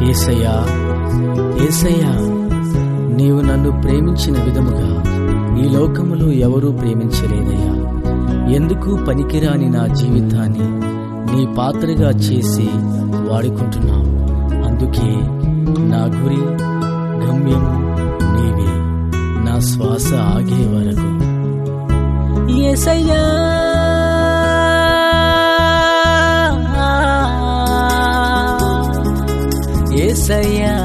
ఏసయ్యా ఏసయ్యా నీవు నన్ను ప్రేమించిన విధముగా ఈ లోకములో ఎవరూ ప్రేమించలేదయ్యా ఎందుకు పనికిరాని నా జీవితాన్ని నీ పాత్రగా చేసి వాడుకుంటున్నావు అందుకే నా గురి గమ్యం నీవే నా శ్వాస ఆగే వరకు ఏసయ్యా ఏసయ్యా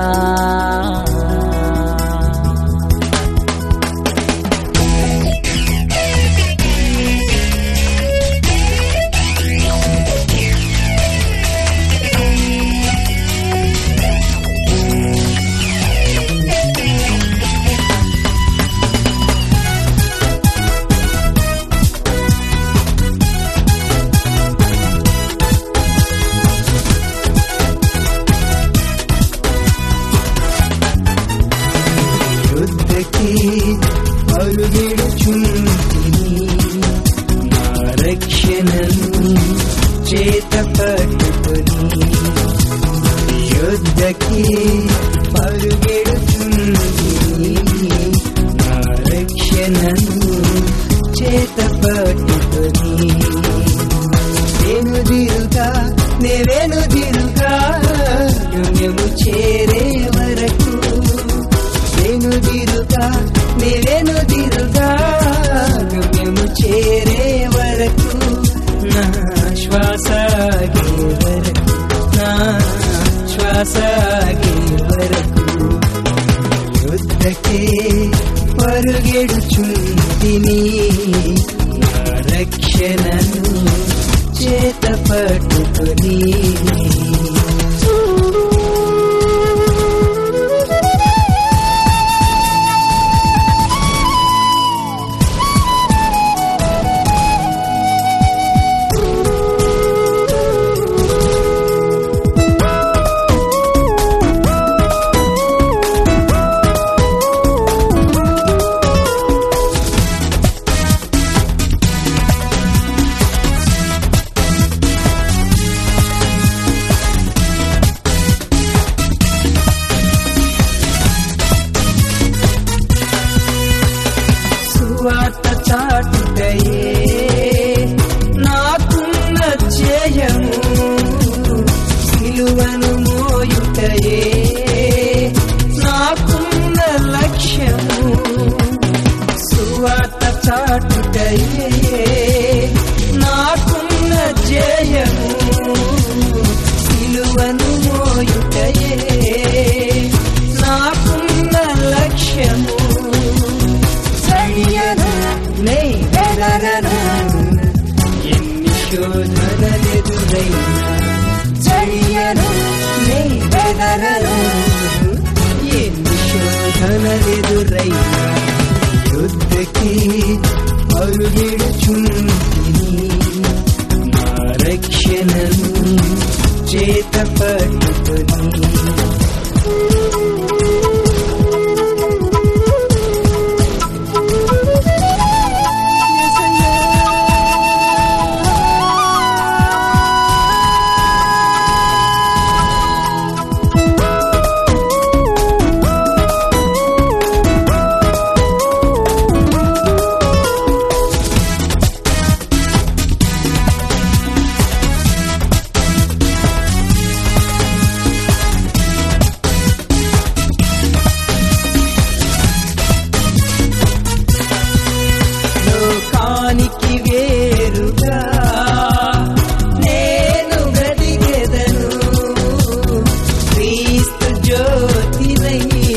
యుద్ధకి అరుగిడుచుంటిని నా రక్షణను చేత పట్టుకొని యుద్ధకి అరుగిడుచుంటిని నా రక్షణను చేత పట్టుకొని వెనుదిరుగా నే వెనుదిరుగా గమ్యము చేరే వరకు వెనుదిరుగా నే వెనుదిరుగా గమ్యము చేరే వరకు నా శ్వాస ఆగే వరకు నా శ్వాస ఆగే వరకు యుద్ధకే పరుగెడుచుంటిని నా రక్షణను చేత పట్టుకొని సువార్త చాటుటయే నాకున్న జయము సిలువను మోయుటయే నాకున్న లక్ష్యము సువార్త చాటుటయే నాకున్న జయము సిలువను మోయుటయే నాకున్న లక్ష్యము సరియను నే వెదరను ఎన్ని శోధనలెదురైనా సరియను నే వెదరను ఎన్ని శోధనలెదురైనా యుద్ధకి అరుగిడుచుంటిని నా రక్షణను చేత పట్టుకొని లోకానికి వేరుగా నేను బ్రతికెదను క్రీస్తు జ్యోతినై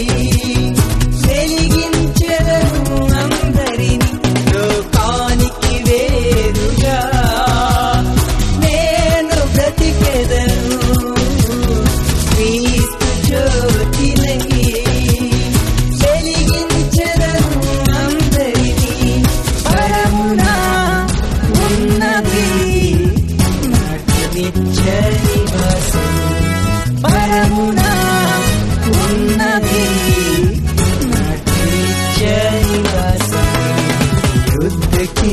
వెలిగించెదను అందరిని లోకానికి వేరుగా నేను బ్రతికెదను క్రీస్తు జ్యోతినై వెలిగించెదను అందరిని పరమున ఉన్నది నాకు నిత్య నివాసం పరమున ఉన్నది నాకు నిత్య నివాసం యుద్ధకి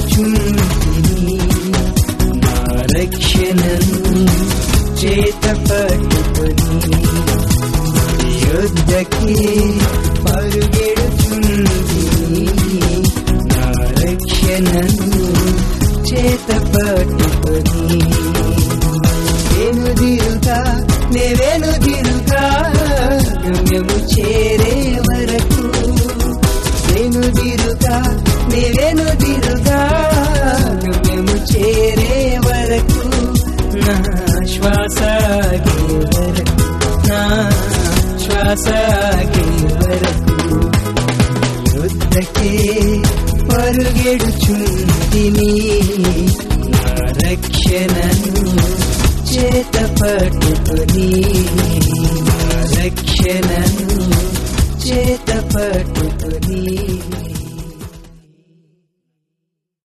అరుగిడుచుంటిని నా రక్షణను చేత యుద్ధకే పరుగెడుచుంది నా రక్షణను చేత పట్టుకొని వెనుదిరుగా నే వెనుదిరుగా గమ్యము చేరే వరకు వెనుదిరుగా నే వెనుదిరుగా గమ్యము చేరే వరకు నా శ్వాస ఆగే వరకు నా శ్వాస ఆగే వరకు యుద్ధకే పరుగెడుచుంటిని నా రక్షణను చేత పట్టుకొని నా రక్షణను చేత పట్టుకొని